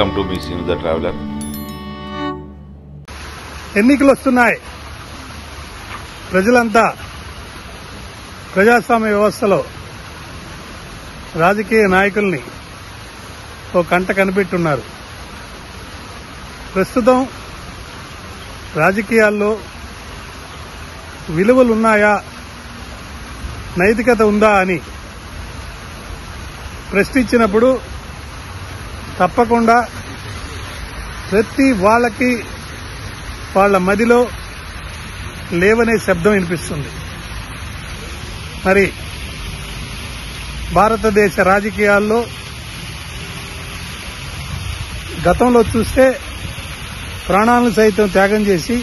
Welcome to me, Sinu the Traveler. ఎన్నికలు వస్తున్నాయి ప్రజలంతా ప్రజాస్వామ్య వ్యవస్థలో రాజకీయ నాయకుల్ని ఓ కంట కనిపెట్టున్నారు ప్రస్తుతం రాజకీయాల్లో విలువలు ఉన్నాయా నైతికత ఉందా అని ప్రశ్నించినప్పుడు తప్పకుండా ప్రతి వాళ్ళకి వాళ్ళ మదిలో లేవనే శబ్దం వినిపిస్తుంది మరి భారతదేశ రాజకీయాల్లో గతంలో చూస్తే ప్రాణాలను సైతం త్యాగం చేసి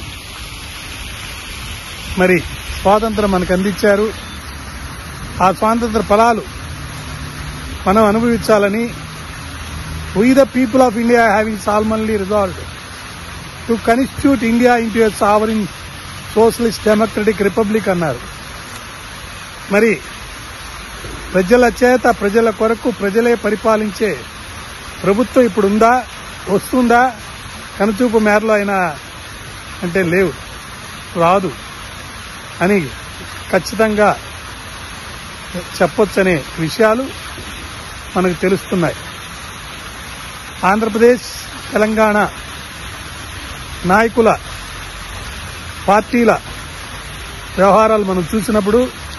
మరి స్వాతంత్రం మనకు అందించారు ఆ స్వాతంత్ర ఫలాలు మనం అనుభవించాలని we the people of India having solemnly resolved to constitute India into a sovereign socialist democratic republic అన్నారు మరి ప్రజల చేత ప్రజల కొరకు ప్రజలే పరిపాలించే ప్రభుత్వం ఇప్పుడు ఉందా వస్తుందా కనుచూపు మేరలో అయినా అంటే లేవు రాదు అని ఖచ్చితంగా చెప్పొచ్చనే విషయాలు మనకు తెలుస్తున్నాయి ఆంధ్రప్రదేశ్ తెలంగాణ నాయకుల పార్టీల వ్యవహారాలు మనం చూసినప్పుడు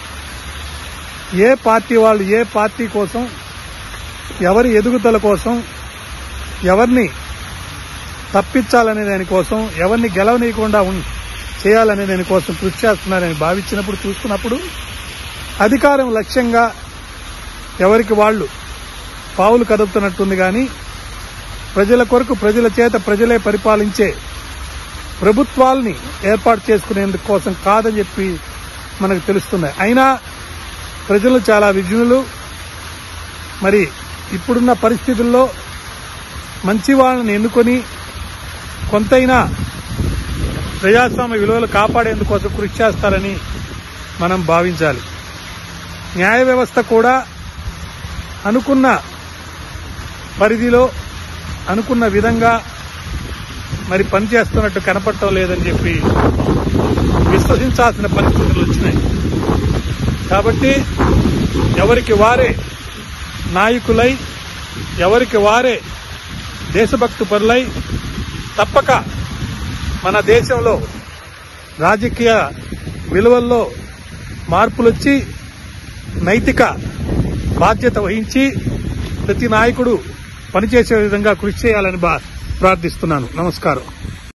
ఏ పార్టీ వాళ్ళు ఏ పార్టీ కోసం ఎవరి ఎదుగుదల కోసం ఎవరిని తప్పించాలనే దానికోసం ఎవరిని గెలవనీయకుండా ఉన్- చేయాలనే దానికోసం కృషి చేస్తున్నారని భావించినప్పుడు చూస్తున్నప్పుడు అధికారం లక్ష్యంగా ఎవరికి వాళ్ళు పావులు కదుపుతున్నట్టుంది కానీ ప్రజల కొరకు ప్రజల చేత ప్రజలే పరిపాలించే ప్రభుత్వాల్ని ఏర్పాటు చేసుకునేందుకు కోసం కాదని చెప్పి మనకు తెలుస్తుంది అయినా ప్రజలు చాలా విజ్ఞులు మరి ఇప్పుడున్న పరిస్థితుల్లో మంచి వాళ్ళని ఎన్నుకొని కొంతైనా ప్రజాస్వామ్య విలువలు కాపాడేందుకోసం కృషి చేస్తారని మనం భావించాలి న్యాయ వ్యవస్థ కూడా అనుకున్న పరిధిలో అనుకున్న విధంగా మరి పనిచేస్తున్నట్టు కనపడటం లేదని చెప్పి విశ్వసించాల్సిన పరిస్థితులు వచ్చినాయి కాబట్టి ఎవరికి వారే నాయకులై ఎవరికి వారే దేశభక్తి పరులై తప్పక మన దేశంలో రాజకీయ విలువల్లో మార్పులొచ్చి నైతిక బాధ్యత వహించి ప్రతి నాయకుడు పనిచేసే విధంగా కృషి చేయాలని బా- ప్రార్థిస్తున్నాను నమస్కారం